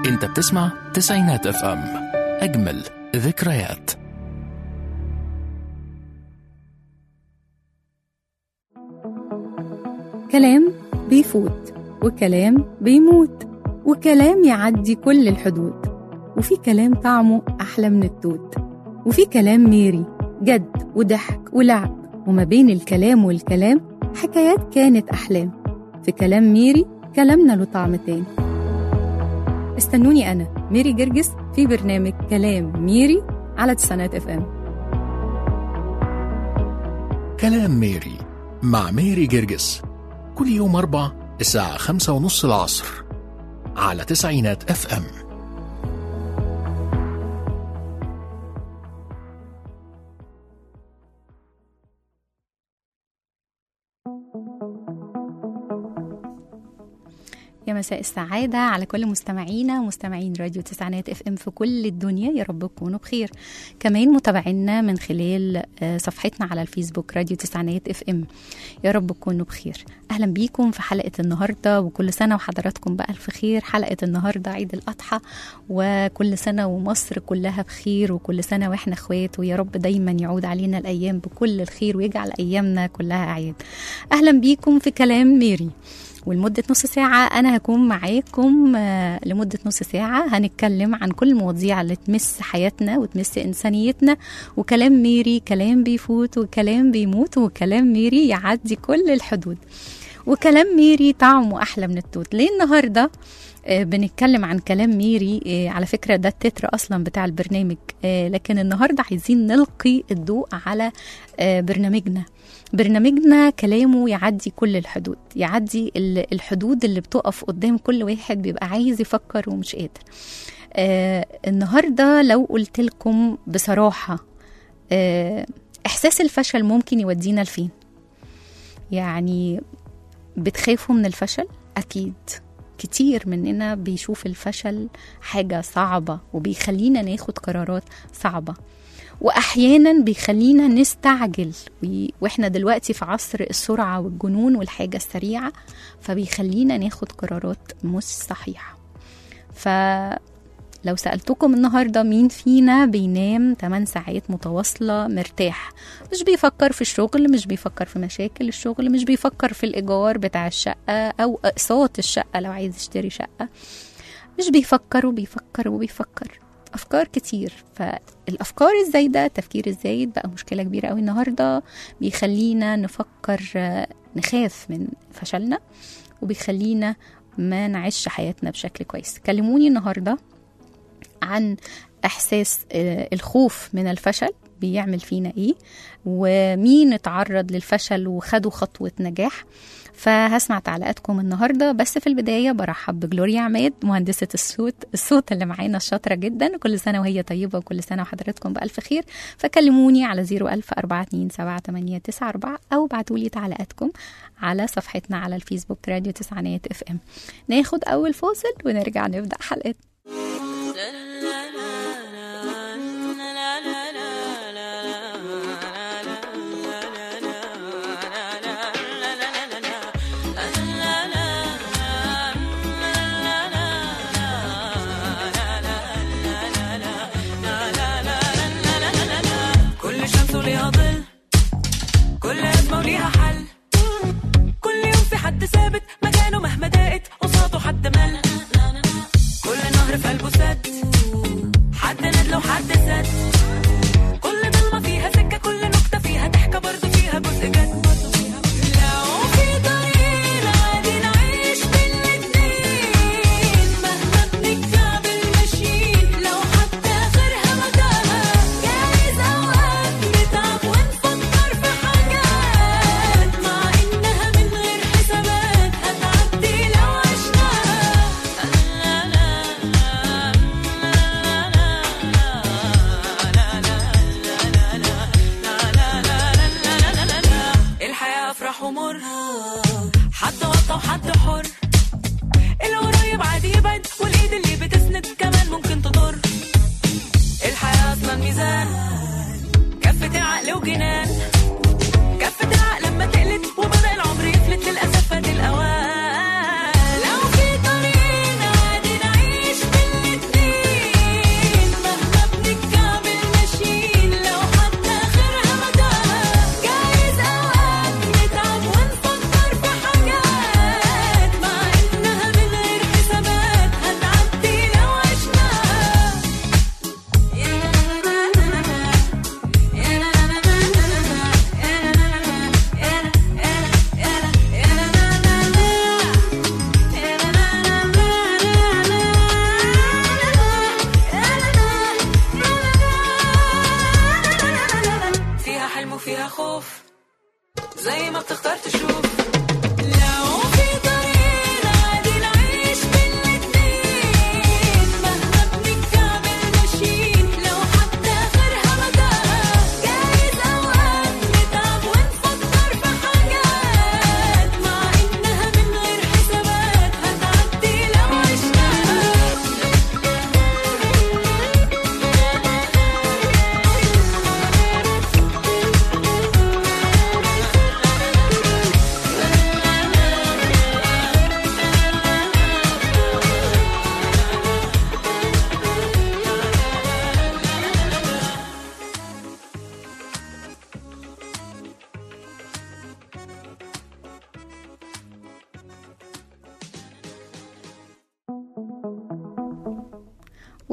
انت بتسمع تسعينات اف ام اجمل ذكريات كلام بيفوت وكلام بيموت وكلام يعدي كل الحدود وفي كلام طعمه أحلى من التوت وفي كلام ميري جد وضحك ولعب وما بين الكلام والكلام حكايات كانت أحلام في كلام ميري كلامنا له طعم تاني استنوني أنا ميري جرجس في برنامج كلام ميري على تسعينات اف ام كلام ميري مع ميري جرجس كل يوم أربع الساعة خمسة ونص العصر على تسعينات اف ام يا مساء السعادة على كل مستمعينا ومستمعين راديو تسعينات اف ام في كل الدنيا يا رب تكونوا بخير كمان متابعينا من خلال آه، صفحتنا على الفيسبوك راديو تسعينات اف ام يا رب تكونوا بخير اهلا بيكم في حلقة النهاردة وكل سنة وحضراتكم بألف خير حلقة النهاردة عيد الأضحى وكل سنة ومصر كلها بخير وكل سنة واحنا اخوات ويا رب دايما يعود علينا الأيام بكل الخير ويجعل أيامنا كلها أعياد أهلا بيكم في كلام ميري ولمدة نص ساعة أنا هكون معاكم آه، لمدة نص ساعة هنتكلم عن كل المواضيع اللي تمس حياتنا وتمس إنسانيتنا وكلام ميري كلام بيفوت وكلام بيموت وكلام ميري يعدي كل الحدود وكلام ميري طعمه أحلى من التوت ليه النهاردة آه، بنتكلم عن كلام ميري آه، على فكرة ده التتر أصلا بتاع البرنامج آه، لكن النهاردة عايزين نلقي الضوء على آه، برنامجنا برنامجنا كلامه يعدي كل الحدود يعدي ال- الحدود اللي بتقف قدام كل واحد بيبقى عايز يفكر ومش قادر آه النهاردة لو قلت لكم بصراحة آه إحساس الفشل ممكن يودينا لفين يعني بتخافوا من الفشل أكيد كتير مننا بيشوف الفشل حاجة صعبة وبيخلينا ناخد قرارات صعبة واحيانا بيخلينا نستعجل و- واحنا دلوقتي في عصر السرعه والجنون والحاجه السريعه فبيخلينا ناخد قرارات مش صحيحه فلو سالتكم النهارده مين فينا بينام 8 ساعات متواصله مرتاح مش بيفكر في الشغل مش بيفكر في مشاكل الشغل مش بيفكر في الايجار بتاع الشقه او اقساط الشقه لو عايز يشتري شقه مش بيفكر وبيفكر وبيفكر افكار كتير فالافكار الزايده التفكير الزايد بقى مشكله كبيره قوي النهارده بيخلينا نفكر آه، نخاف من فشلنا وبيخلينا ما نعيش حياتنا بشكل كويس كلموني النهارده عن احساس آه، الخوف من الفشل بيعمل فينا ايه ومين اتعرض للفشل وخدوا خطوه نجاح فهسمع تعليقاتكم النهارده بس في البدايه برحب بجلوريا عماد مهندسه الصوت الصوت اللي معانا الشاطره جدا كل سنه وهي طيبه وكل سنه وحضراتكم بالف خير فكلموني على 01000 427 او ابعتوا لي تعليقاتكم على صفحتنا على الفيسبوك راديو تسعينات اف ام ناخد اول فاصل ونرجع نبدا حلقتنا كل شمس وليها ظل كل أزمة وليها حل كل يوم في حد ثابت مكانه مهما ضاقت قصاده حد مل كل نهر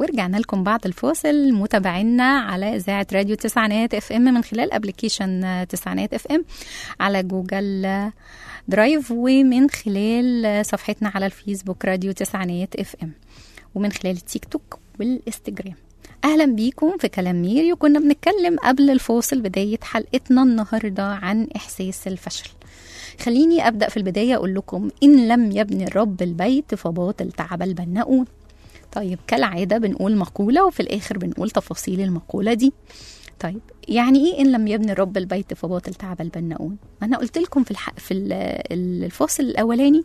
ورجعنا لكم بعد الفاصل متابعينا على إذاعة راديو تسعينات اف ام من خلال ابلكيشن تسعينات اف ام على جوجل درايف ومن خلال صفحتنا على الفيسبوك راديو تسعينات اف ام ومن خلال التيك توك والانستجرام اهلا بيكم في كلام ميري وكنا بنتكلم قبل الفاصل بدايه حلقتنا النهارده عن احساس الفشل خليني ابدا في البدايه اقول لكم ان لم يبني الرب البيت فباطل تعب البناؤون طيب كالعاده بنقول مقوله وفي الاخر بنقول تفاصيل المقوله دي طيب يعني ايه ان لم يبني الرب البيت فباطل تعب البناؤون ما انا قلت لكم في الح... في ال- الفاصل الاولاني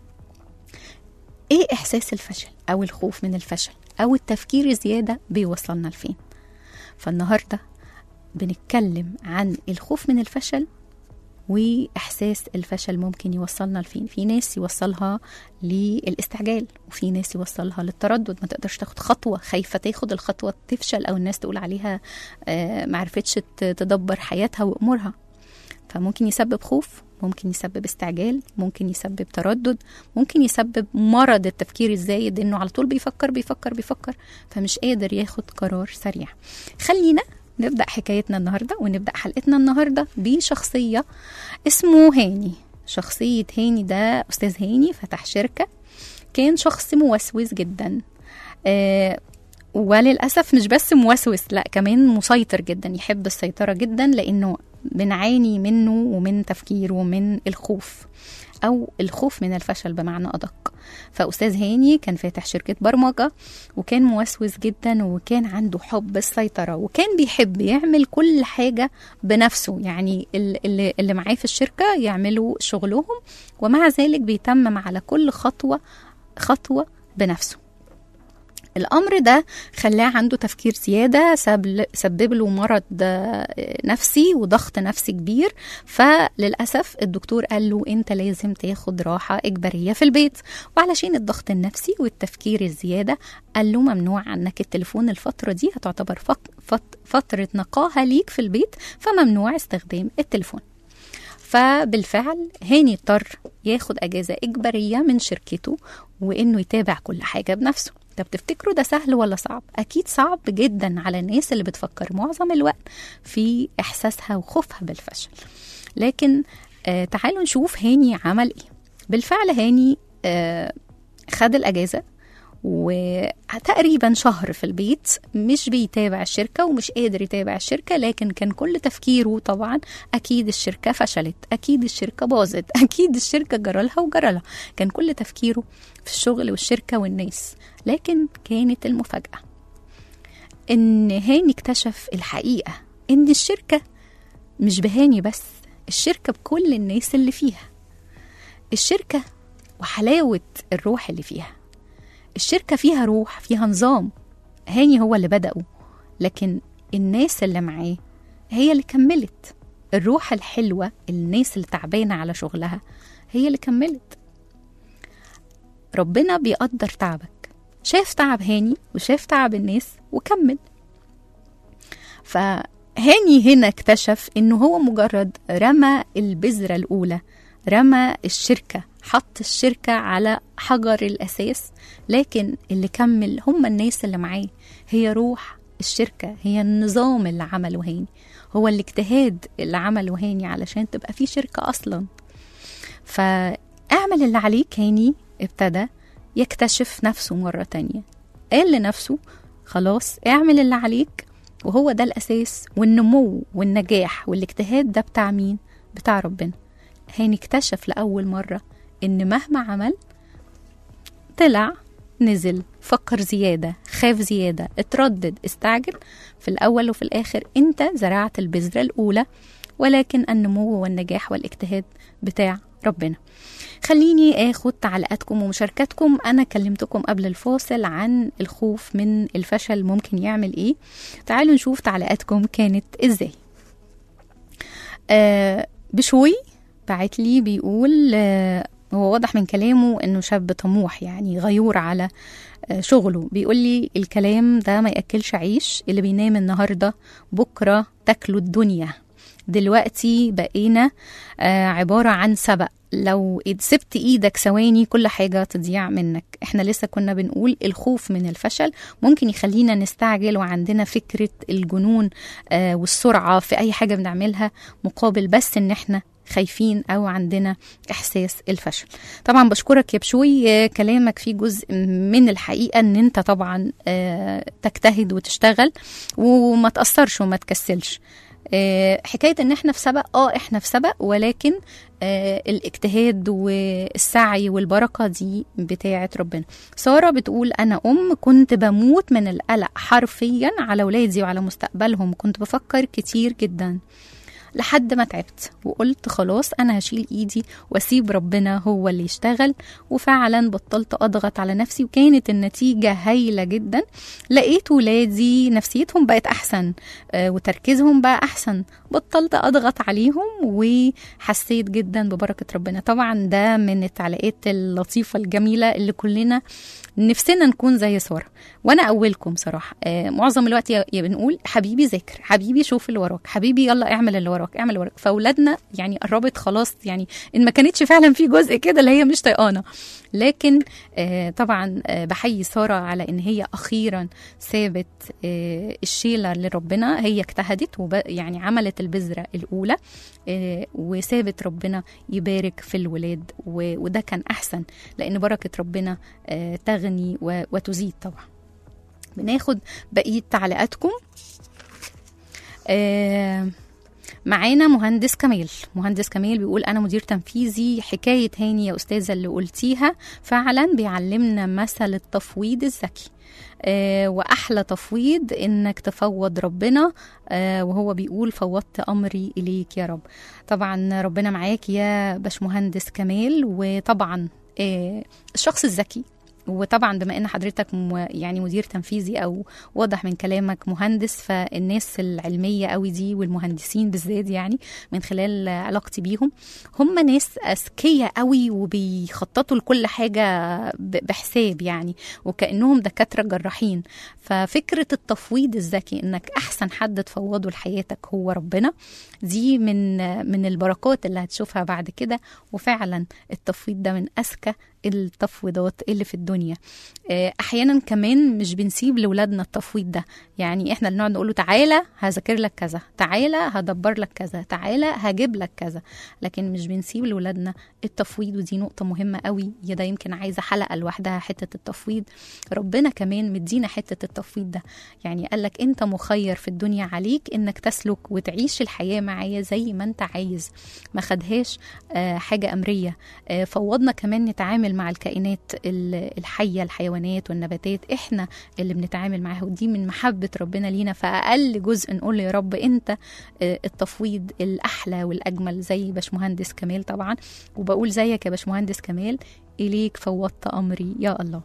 ايه احساس الفشل او الخوف من الفشل او التفكير زياده بيوصلنا لفين فالنهارده بنتكلم عن الخوف من الفشل واحساس الفشل ممكن يوصلنا لفين في ناس يوصلها للاستعجال وفي ناس يوصلها للتردد ما تقدرش تاخد خطوه خايفه تاخد الخطوه تفشل او الناس تقول عليها آه، معرفتش ت- تدبر حياتها وامورها فممكن يسبب خوف ممكن يسبب استعجال ممكن يسبب تردد ممكن يسبب مرض التفكير الزايد انه على طول بيفكر بيفكر بيفكر فمش قادر ياخد قرار سريع خلينا نبدا حكايتنا النهارده ونبدا حلقتنا النهارده بشخصيه اسمه هاني شخصيه هاني ده استاذ هاني فتح شركه كان شخص موسوس جدا آه وللاسف مش بس موسوس لا كمان مسيطر جدا يحب السيطره جدا لانه بنعاني منه ومن تفكيره ومن الخوف او الخوف من الفشل بمعنى ادق فاستاذ هاني كان فاتح شركه برمجه وكان موسوس جدا وكان عنده حب السيطره وكان بيحب يعمل كل حاجه بنفسه يعني ال- اللي, اللي معاه في الشركه يعملوا شغلهم ومع ذلك بيتمم على كل خطوه خطوه بنفسه الامر ده خلاه عنده تفكير زياده سبب سبب له مرض آه، نفسي وضغط نفسي كبير فللاسف الدكتور قال له انت لازم تاخد راحه اجباريه في البيت وعلشان الضغط النفسي والتفكير الزياده قال له ممنوع عنك التليفون الفتره دي هتعتبر فق- فت- فتره نقاهه ليك في البيت فممنوع استخدام التليفون فبالفعل هاني اضطر ياخد اجازه اجباريه من شركته وانه يتابع كل حاجه بنفسه طب تفتكروا ده سهل ولا صعب اكيد صعب جدا على الناس اللي بتفكر معظم الوقت في احساسها وخوفها بالفشل لكن آه تعالوا نشوف هاني عمل ايه بالفعل هاني آه خد الاجازه وتقريبا شهر في البيت مش بيتابع الشركة ومش قادر يتابع الشركة لكن كان كل تفكيره طبعا أكيد الشركة فشلت أكيد الشركة باظت أكيد الشركة جرالها وجرالها كان كل تفكيره في الشغل والشركة والناس لكن كانت المفاجأة إن هاني اكتشف الحقيقة إن الشركة مش بهاني بس الشركة بكل الناس اللي فيها الشركة وحلاوة الروح اللي فيها الشركة فيها روح فيها نظام هاني هو اللي بدأه لكن الناس اللي معاه هي اللي كملت الروح الحلوة الناس اللي تعبانة على شغلها هي اللي كملت ربنا بيقدر تعبك شاف تعب هاني وشاف تعب الناس وكمل فهاني هنا اكتشف انه هو مجرد رمى البذرة الأولى رمى الشركة حط الشركة على حجر الأساس لكن اللي كمل هم الناس اللي معاه هي روح الشركة هي النظام اللي عمله هاني هو الاجتهاد اللي عمله هاني علشان تبقى في شركة أصلا فاعمل اللي عليك هاني ابتدى يكتشف نفسه مرة تانية قال لنفسه خلاص اعمل اللي عليك وهو ده الأساس والنمو والنجاح والاجتهاد ده بتاع مين؟ بتاع ربنا هاني اكتشف لأول مرة إن مهما عمل طلع نزل فكر زيادة خاف زيادة اتردد استعجل في الأول وفي الآخر أنت زرعت البذرة الأولى ولكن النمو والنجاح والاجتهاد بتاع ربنا خليني اخد تعليقاتكم ومشاركاتكم انا كلمتكم قبل الفاصل عن الخوف من الفشل ممكن يعمل ايه تعالوا نشوف تعليقاتكم كانت ازاي آه بشوي بعت لي بيقول آه هو واضح من كلامه انه شاب طموح يعني غيور على آه شغله بيقول لي الكلام ده ما ياكلش عيش اللي بينام النهارده بكره تاكله الدنيا دلوقتي بقينا آه عباره عن سبق لو سبت ايدك ثواني كل حاجة تضيع منك احنا لسه كنا بنقول الخوف من الفشل ممكن يخلينا نستعجل وعندنا فكرة الجنون آه والسرعة في اي حاجة بنعملها مقابل بس ان احنا خايفين او عندنا احساس الفشل طبعا بشكرك يا بشوي آه، كلامك فيه جزء من الحقيقه ان انت طبعا آه، تجتهد وتشتغل وما تاثرش وما تكسلش آه، حكايه ان احنا في سبق اه احنا في سبق ولكن آه، الاجتهاد والسعي والبركه دي بتاعه ربنا ساره بتقول انا ام كنت بموت من القلق حرفيا على ولادي وعلى مستقبلهم كنت بفكر كتير جدا لحد ما تعبت وقلت خلاص انا هشيل ايدي واسيب ربنا هو اللي يشتغل وفعلا بطلت اضغط على نفسي وكانت النتيجه هايله جدا لقيت ولادي نفسيتهم بقت احسن آه، وتركيزهم بقى احسن بطلت اضغط عليهم وحسيت جدا ببركه ربنا طبعا ده من التعليقات اللطيفه الجميله اللي كلنا نفسنا نكون زي ساره وانا اولكم صراحه آه، معظم الوقت يا يا بنقول حبيبي ذاكر حبيبي شوف اللي وراك حبيبي يلا اعمل اللي وراك اعمل اللي وراك فاولادنا يعني قربت خلاص يعني ان ما كانتش فعلا في جزء كده اللي هي مش طيقانه لكن آه، طبعا آه، بحيي ساره على ان هي اخيرا سابت آه، الشيله لربنا هي اجتهدت وب- يعني عملت البذره الاولى آه، وسابت ربنا يبارك في الولاد و- وده كان احسن لان بركه ربنا آه، تغني و- وتزيد طبعا بناخد بقيه تعليقاتكم آه، معانا مهندس كمال مهندس كمال بيقول انا مدير تنفيذي حكايه هاني يا استاذه اللي قلتيها فعلا بيعلمنا مثل التفويض الذكي آه واحلى تفويض انك تفوض ربنا آه وهو بيقول فوضت امري اليك يا رب طبعا ربنا معاك يا باشمهندس كمال وطبعا آه الشخص الذكي وطبعا بما ان حضرتك م- يعني مدير تنفيذي او واضح من كلامك مهندس فالناس العلميه قوي دي والمهندسين بالذات يعني من خلال علاقتي بيهم هم ناس اذكياء قوي وبيخططوا لكل حاجه ب- بحساب يعني وكانهم دكاتره جراحين ففكره التفويض الذكي انك احسن حد تفوضه لحياتك هو ربنا دي من من البركات اللي هتشوفها بعد كده وفعلا التفويض ده من اذكى التفويضات اللي في الدنيا آه، احيانا كمان مش بنسيب لاولادنا التفويض ده يعني احنا اللي نقعد نقول له تعالى هذاكر لك كذا تعالى هدبر لك كذا تعالى هجيب لك كذا لكن مش بنسيب لاولادنا التفويض ودي نقطه مهمه قوي يا ده يمكن عايزه حلقه لوحدها حته التفويض ربنا كمان مدينا حته التفويض ده يعني قال لك انت مخير في الدنيا عليك انك تسلك وتعيش الحياه معايا زي ما انت عايز ما خدهاش آه، حاجه امريه آه، فوضنا كمان نتعامل مع الكائنات ال- الحيه الحيوانات والنباتات احنا اللي بنتعامل معاها ودي من محبه ربنا لينا فاقل جزء نقول له يا رب انت آه، التفويض الاحلى والاجمل زي باشمهندس كمال طبعا وبقول زيك يا باشمهندس كمال اليك فوضت امري يا الله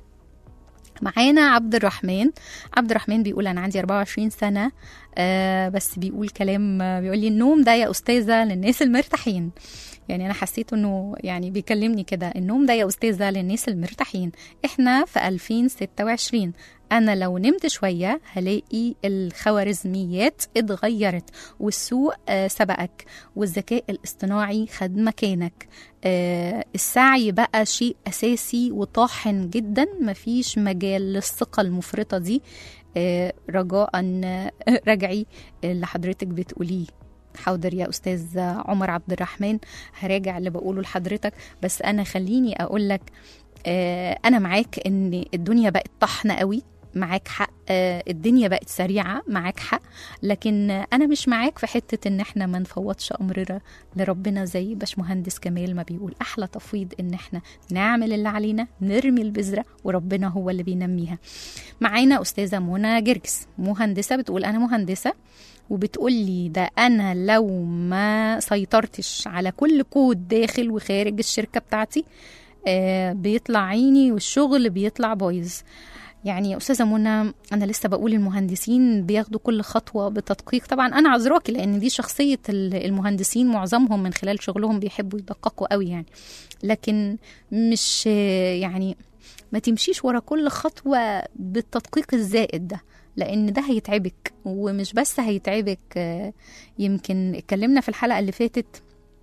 معانا عبد الرحمن عبد الرحمن بيقول انا عندي 24 سنه آه بس بيقول كلام آه، بيقول لي النوم ده يا استاذه للناس المرتاحين يعني انا حسيت انه يعني بيكلمني كده النوم ده يا استاذه للناس المرتاحين احنا في 2026 انا لو نمت شويه هلاقي الخوارزميات اتغيرت والسوق آه، سبقك والذكاء الاصطناعي خد مكانك آه، السعي بقى شيء اساسي وطاحن جدا مفيش مجال للثقه المفرطه دي آه، رجاء آه، راجعي اللي حضرتك بتقوليه حاضر يا استاذ عمر عبد الرحمن هراجع اللي بقوله لحضرتك بس انا خليني اقول لك آه، انا معاك ان الدنيا بقت طحنه قوي معاك حق آه، الدنيا بقت سريعة معاك حق لكن آه، أنا مش معاك في حتة إن إحنا ما نفوضش أمرنا لربنا زي باشمهندس كمال ما بيقول أحلى تفويض إن إحنا نعمل اللي علينا نرمي البذرة وربنا هو اللي بينميها معانا أستاذة منى جرجس مهندسة بتقول أنا مهندسة وبتقول لي ده انا لو ما سيطرتش على كل كود داخل وخارج الشركه بتاعتي آه بيطلع عيني والشغل بيطلع بايظ يعني يا استاذه منى انا لسه بقول المهندسين بياخدوا كل خطوه بتدقيق طبعا انا عذراكي لان دي شخصيه ال- المهندسين معظمهم من خلال شغلهم بيحبوا يدققوا قوي يعني لكن مش آه، يعني ما تمشيش ورا كل خطوه بالتدقيق الزائد ده لان ده هيتعبك ومش بس هيتعبك آه، يمكن اتكلمنا في الحلقه اللي فاتت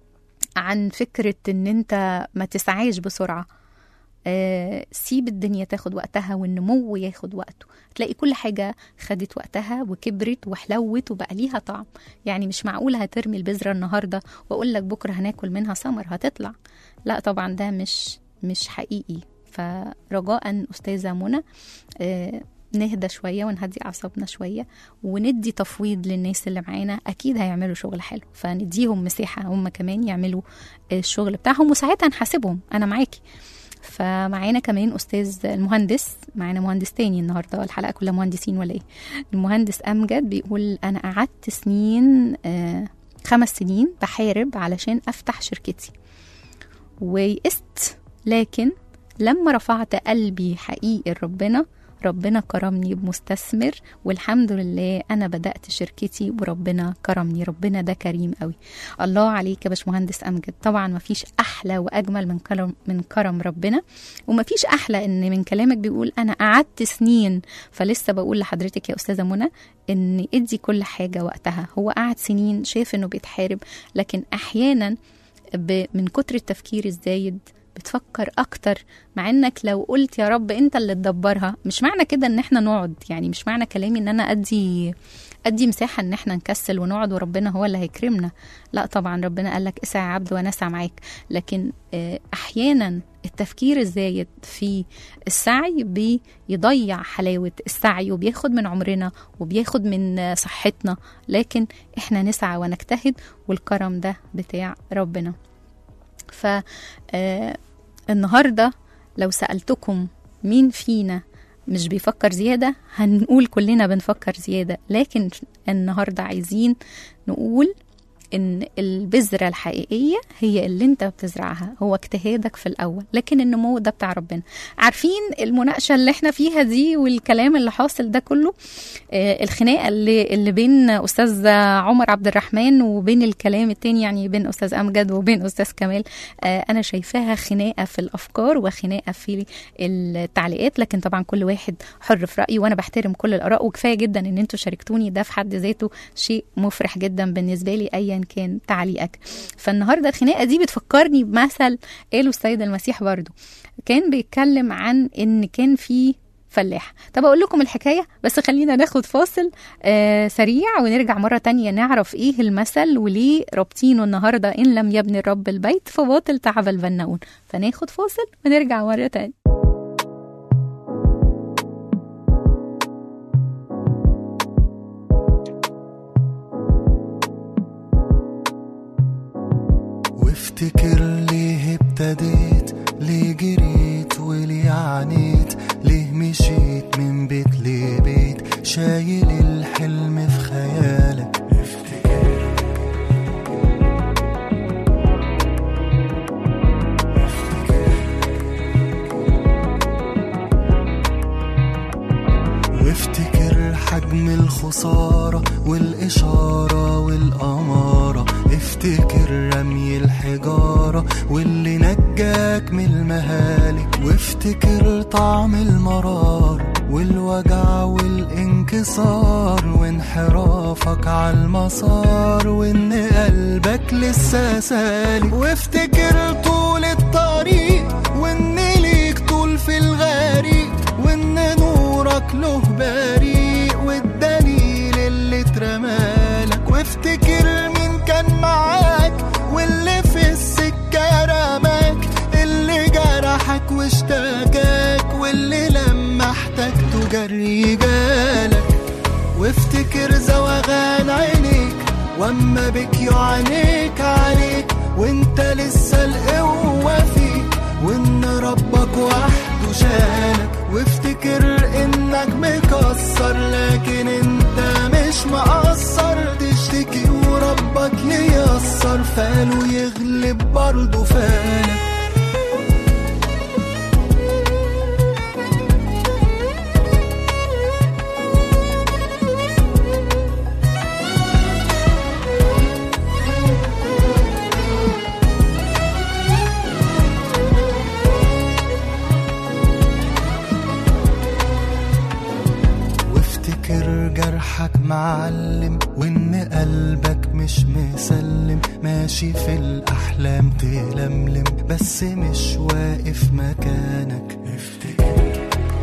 عن فكرة ان انت ما تسعاش بسرعة آه، سيب الدنيا تاخد وقتها والنمو ياخد وقته تلاقي كل حاجة خدت وقتها وكبرت وحلوت وبقى ليها طعم يعني مش معقول هترمي البذرة النهاردة وأقول لك بكرة هناكل منها ثمر هتطلع لا طبعا ده مش مش حقيقي فرجاء أستاذة منى آه، نهدى شوية ونهدي أعصابنا شوية وندي تفويض للناس اللي معانا أكيد هيعملوا شغل حلو فنديهم مساحة هم كمان يعملوا الشغل بتاعهم وساعتها نحاسبهم أنا معاكي فمعانا كمان استاذ المهندس معانا مهندس تاني النهارده الحلقه كلها مهندسين ولا ايه المهندس امجد بيقول انا قعدت سنين آه خمس سنين بحارب علشان افتح شركتي ويئست لكن لما رفعت قلبي حقيقي لربنا ربنا كرمني بمستثمر والحمد لله انا بدات شركتي وربنا كرمني ربنا ده كريم قوي الله عليك يا باشمهندس امجد طبعا ما فيش احلى واجمل من كرم من كرم ربنا وما فيش احلى ان من كلامك بيقول انا قعدت سنين فلسه بقول لحضرتك يا استاذه منى ان ادي كل حاجه وقتها هو قعد سنين شايف انه بيتحارب لكن احيانا ب- من كتر التفكير الزايد بتفكر اكتر مع انك لو قلت يا رب انت اللي تدبرها مش معنى كده ان احنا نقعد يعني مش معنى كلامي ان انا ادي ادي مساحه ان احنا نكسل ونقعد وربنا هو اللي هيكرمنا لا طبعا ربنا قال لك اسعى يا عبد وانا اسعى معاك لكن آه، احيانا التفكير الزايد في السعي بيضيع حلاوه السعي وبياخد من عمرنا وبياخد من آه، صحتنا لكن احنا نسعى ونجتهد والكرم ده بتاع ربنا ف آه، النهارده لو سألتكم مين فينا مش بيفكر زيادة هنقول كلنا بنفكر زيادة لكن النهاردة عايزين نقول ان البذرة الحقيقية هي اللي انت بتزرعها هو اجتهادك في الاول لكن النمو ده بتاع ربنا عارفين المناقشة اللي احنا فيها دي والكلام اللي حاصل ده كله آه، الخناقة اللي, اللي بين استاذ عمر عبد الرحمن وبين الكلام التاني يعني بين استاذ امجد وبين استاذ كمال آه، انا شايفاها خناقة في الافكار وخناقة في التعليقات لكن طبعا كل واحد حر في رايه وانا بحترم كل الاراء وكفايه جدا ان انتوا شاركتوني ده في حد ذاته شيء مفرح جدا بالنسبه لي ايا كان تعليقك فالنهارده الخناقه دي بتفكرني بمثل قاله السيد المسيح برضو كان بيتكلم عن ان كان في فلاح طب اقول لكم الحكايه بس خلينا ناخد فاصل آه سريع ونرجع مره تانية نعرف ايه المثل وليه رابطينه النهارده ان لم يبني الرب البيت فباطل تعب البناؤون فناخد فاصل ونرجع مره تانية وافتكر ليه ابتديت ليه جريت وليه عانيت ليه مشيت من بيت لبيت شايل الحلم في خيالك افتكر وافتكر حجم الخسارة والإشارة والأمارة افتكر رمي الحجارة واللي نجاك من المهالك وافتكر طعم المرار والوجع والانكسار وانحرافك على المسار وان قلبك لسه سالك وافتكر طول الطريق وان ليك طول في الغريق وان نورك له بريق والدليل اللي اترمالك وافتكر مين كان معاك واللي في السكة رماك اللي جرحك واشتكاك واللي لما احتجته جري جالك وافتكر زوغان عينيك واما بك يعانيك عليك وانت لسه القوة فيك وان ربك وحده شالك وافتكر انك مكسر لكن انت مش مقصر تشتكي وربك ييسر فاله يغلب برضه فالك وافتكر جرحك معلم وان قلبك مش مسلم ماشي في الأحلام تلملم بس مش واقف مكانك افتكر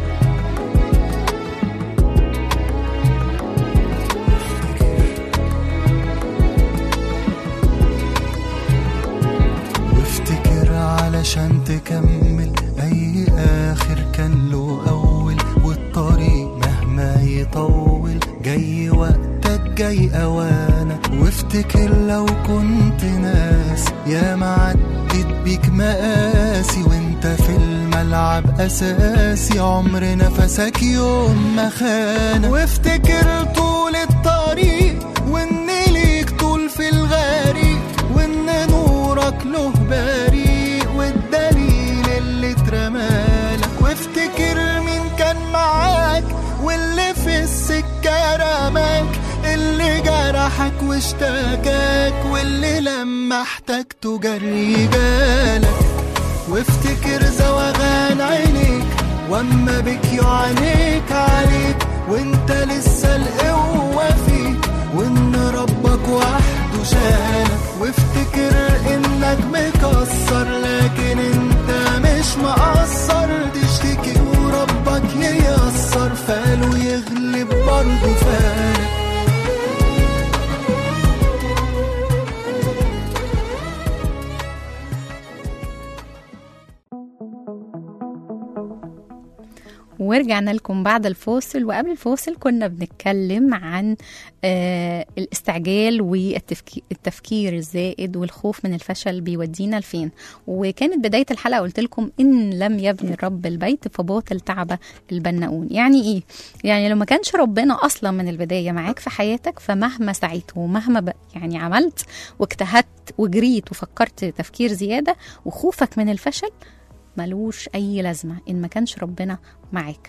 وافتكر علشان تكمل أي آخر كان له أول والطريق مهما يطول جاي وقتك جاي أوانك وافتكر لو كنت ناس يا معدت بيك مقاسي وانت في الملعب أساسي عمر نفسك يوم ما خان وافتكر طول الطريق وان ليك طول في الغريق وان نورك له بريق والدليل اللي اترمالك وافتكر مين كان معاك واللي في السكة رماك اللي جرحك واشتكاك واللي لما احتجته جري جالك وافتكر زوغان عينيك واما بك يعانيك عليك وانت لسه القوة فيك وان ربك وحده شالك وافتكر انك مكسر لكن انت مش مقصر تشتكي وربك ييسر فاله يغلب برضه فالك ورجعنا لكم بعد الفاصل وقبل الفاصل كنا بنتكلم عن آه الاستعجال والتفكير الزائد والخوف من الفشل بيودينا لفين وكانت بداية الحلقة قلت لكم إن لم يبني الرب البيت فباطل تعب البناؤون يعني إيه؟ يعني لو ما كانش ربنا أصلا من البداية معاك في حياتك فمهما سعيت ومهما ب... يعني عملت واجتهدت وجريت وفكرت تفكير زيادة وخوفك من الفشل ملوش أي لازمة إن ما كانش ربنا معاك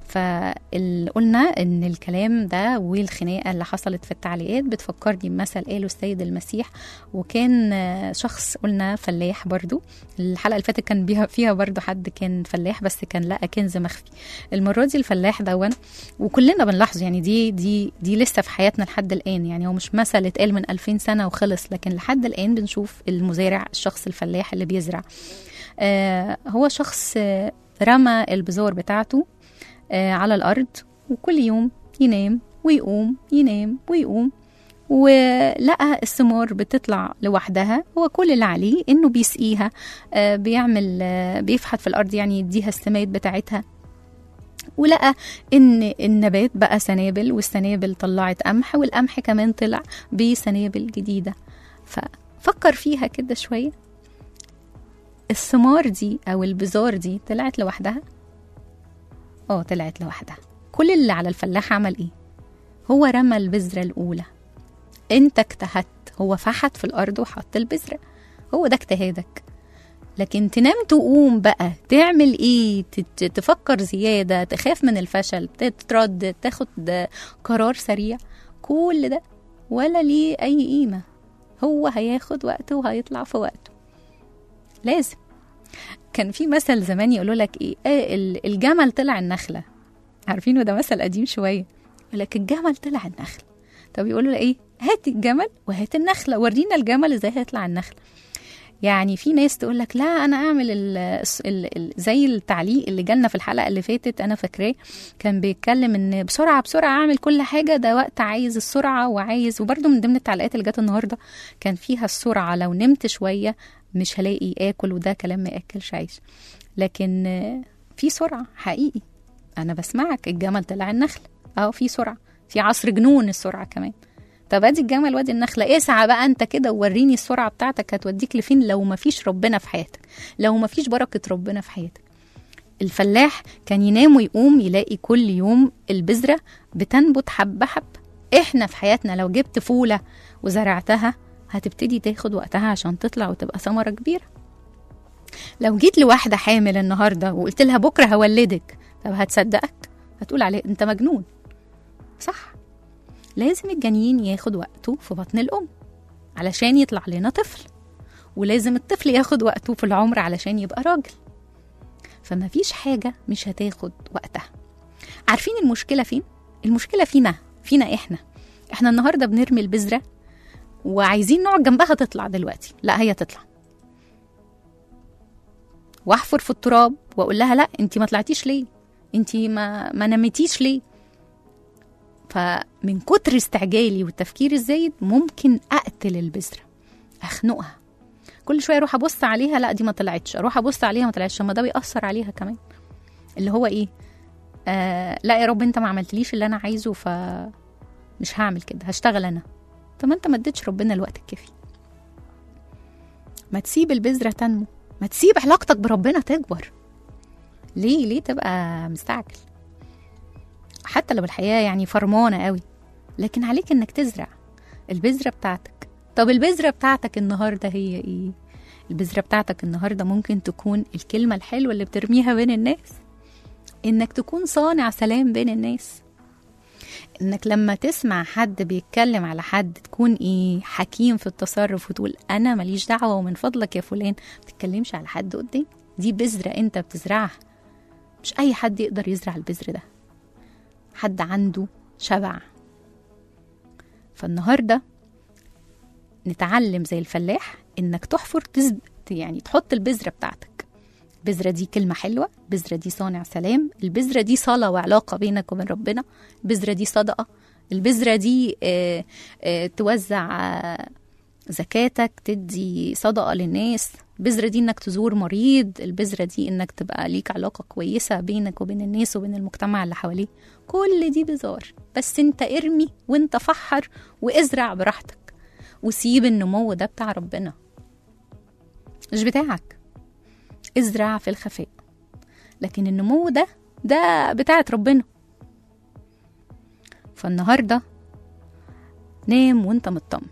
فقلنا إن الكلام ده والخناقة اللي حصلت في التعليقات بتفكرني بمثل قاله السيد المسيح وكان شخص قلنا فلاح برضو الحلقة اللي فاتت كان بيها فيها برضو حد كان فلاح بس كان لقى كنز مخفي المرة دي الفلاح دون وكلنا بنلاحظه يعني دي دي دي لسه في حياتنا لحد الآن يعني هو مش مثل اتقال من 2000 سنة وخلص لكن لحد الآن بنشوف المزارع الشخص الفلاح اللي بيزرع آه هو شخص آه رمى البذور بتاعته آه على الأرض وكل يوم ينام ويقوم ينام ويقوم ولقى الثمار بتطلع لوحدها هو كل اللي عليه انه بيسقيها آه بيعمل آه بيفحت في الارض يعني يديها السماد بتاعتها ولقى ان النبات بقى سنابل والسنابل طلعت قمح والقمح كمان طلع بسنابل جديده ففكر فيها كده شويه الثمار دي او البذار دي طلعت لوحدها اه طلعت لوحدها كل اللي على الفلاح عمل ايه هو رمى البذرة الأولى انت اجتهدت هو فحت في الأرض وحط البذرة هو ده اجتهادك لكن تنام تقوم بقى تعمل ايه تت- تفكر زيادة تخاف من الفشل تتردد تاخد قرار سريع كل ده ولا ليه أي قيمة هو هياخد وقته وهيطلع في وقته لازم كان في مثل زمان يقولوا لك ايه آه ال- الجمل طلع النخله عارفينه ده مثل قديم شويه يقول لك الجمل طلع النخله طب يقولوا له ايه هات الجمل وهات النخله ورينا الجمل ازاي هيطلع النخله يعني في ناس تقول لك لا انا اعمل ال ال ال زي التعليق اللي جالنا في الحلقه اللي فاتت انا فاكراه كان بيتكلم ان بسرعه بسرعه اعمل كل حاجه ده وقت عايز السرعه وعايز وبرده من ضمن التعليقات اللي جت النهارده كان فيها السرعه لو نمت شويه مش هلاقي اكل وده كلام ما ياكلش عيش لكن آه، في سرعه حقيقي انا بسمعك الجمل طلع النخل اه في سرعه في عصر جنون السرعه كمان طب ادي الجمل وادي النخله اسعى بقى انت كده ووريني السرعه بتاعتك هتوديك لفين لو ما فيش ربنا في حياتك لو ما فيش بركه ربنا في حياتك الفلاح كان ينام ويقوم يلاقي كل يوم البذره بتنبت حبه حبه احنا في حياتنا لو جبت فوله وزرعتها هتبتدي تاخد وقتها عشان تطلع وتبقى ثمره كبيره لو جيت لواحده حامل النهارده وقلت لها بكره هولدك طب هتصدقك هتقول عليه انت مجنون صح لازم الجنين ياخد وقته في بطن الأم علشان يطلع لنا طفل ولازم الطفل ياخد وقته في العمر علشان يبقى راجل فما فيش حاجة مش هتاخد وقتها عارفين المشكلة فين؟ المشكلة فينا فينا إحنا إحنا النهاردة بنرمي البذرة وعايزين نقعد جنبها تطلع دلوقتي لا هي تطلع واحفر في التراب واقول لها لا انت ما طلعتيش ليه انت ما ما نميتيش ليه فمن كتر استعجالي والتفكير الزايد ممكن اقتل البذره اخنقها كل شويه اروح ابص عليها لا دي ما طلعتش اروح ابص عليها ما طلعتش ما ده بيأثر عليها كمان اللي هو ايه آه لا يا رب انت ما عملتليش اللي انا عايزه ف مش هعمل كده هشتغل انا طب ما انت ما اديتش ربنا الوقت الكافي ما تسيب البذره تنمو ما تسيب علاقتك بربنا تكبر ليه ليه تبقى مستعجل حتى لو الحياه يعني فرمانه قوي لكن عليك انك تزرع البذره بتاعتك طب البذره بتاعتك النهارده هي ايه البذره بتاعتك النهارده ممكن تكون الكلمه الحلوه اللي بترميها بين الناس انك تكون صانع سلام بين الناس انك لما تسمع حد بيتكلم على حد تكون ايه حكيم في التصرف وتقول انا ماليش دعوه ومن فضلك يا فلان ما تتكلمش على حد قدام دي بذره انت بتزرعها مش اي حد يقدر يزرع البذر ده حد عنده شبع فالنهارده نتعلم زي الفلاح انك تحفر تزب يعني تحط البذره بتاعتك البذره دي كلمه حلوه البذره دي صانع سلام البذره دي صلاه وعلاقه بينك وبين ربنا البذره دي صدقه البذره دي آه، آه، توزع آه، زكاتك تدي صدقه للناس البذره دي انك تزور مريض البذره دي انك تبقى ليك علاقه كويسه بينك وبين الناس وبين المجتمع اللي حواليه كل دي بذار بس انت ارمي وانت فحر وازرع براحتك وسيب النمو ده بتاع ربنا مش بتاعك ازرع في الخفاء لكن النمو ده ده بتاعت ربنا فالنهارده نام وانت مطمن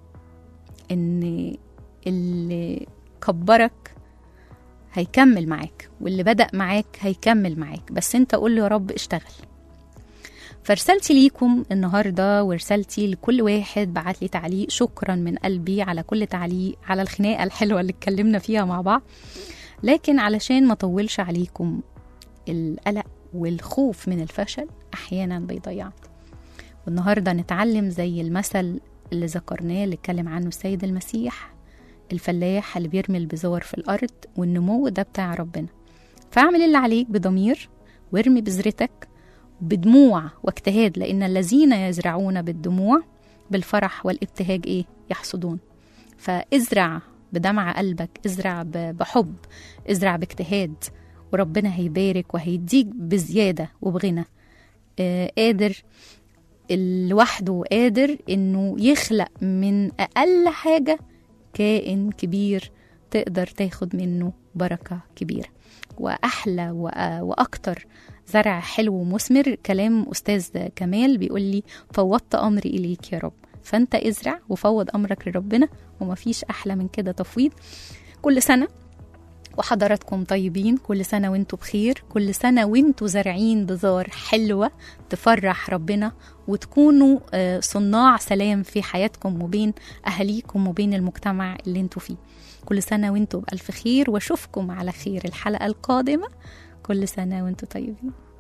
ان اللي كبرك هيكمل معاك واللي بدأ معاك هيكمل معاك بس انت قول له يا رب اشتغل فرسالتي ليكم النهارده ورسالتي لكل واحد بعت لي تعليق شكرا من قلبي على كل تعليق على الخناقه الحلوه اللي اتكلمنا فيها مع بعض لكن علشان ما اطولش عليكم القلق والخوف من الفشل احيانا بيضيعنا والنهارده نتعلم زي المثل اللي ذكرناه اللي اتكلم عنه السيد المسيح الفلاح اللي بيرمي البذار في الارض والنمو ده بتاع ربنا فاعمل اللي عليك بضمير وارمي بذرتك بدموع واجتهاد لان الذين يزرعون بالدموع بالفرح والابتهاج ايه يحصدون فازرع بدمع قلبك ازرع ب- بحب ازرع باجتهاد وربنا هيبارك وهيديك بزياده وبغنى آه، قادر لوحده قادر انه يخلق من اقل حاجه كائن كبير تقدر تاخد منه بركه كبيره واحلى وأ- واكتر زرع حلو ومثمر كلام استاذ كمال بيقول لي فوضت امري اليك يا رب فانت ازرع وفوض امرك لربنا ومفيش احلى من كده تفويض كل سنه وحضراتكم طيبين كل سنة وانتوا بخير كل سنة وانتوا زارعين بذار حلوة تفرح ربنا وتكونوا آه، صناع سلام في حياتكم وبين أهاليكم وبين المجتمع اللي انتوا فيه كل سنة وانتوا بألف خير واشوفكم على خير الحلقة القادمة كل سنة وانتوا طيبين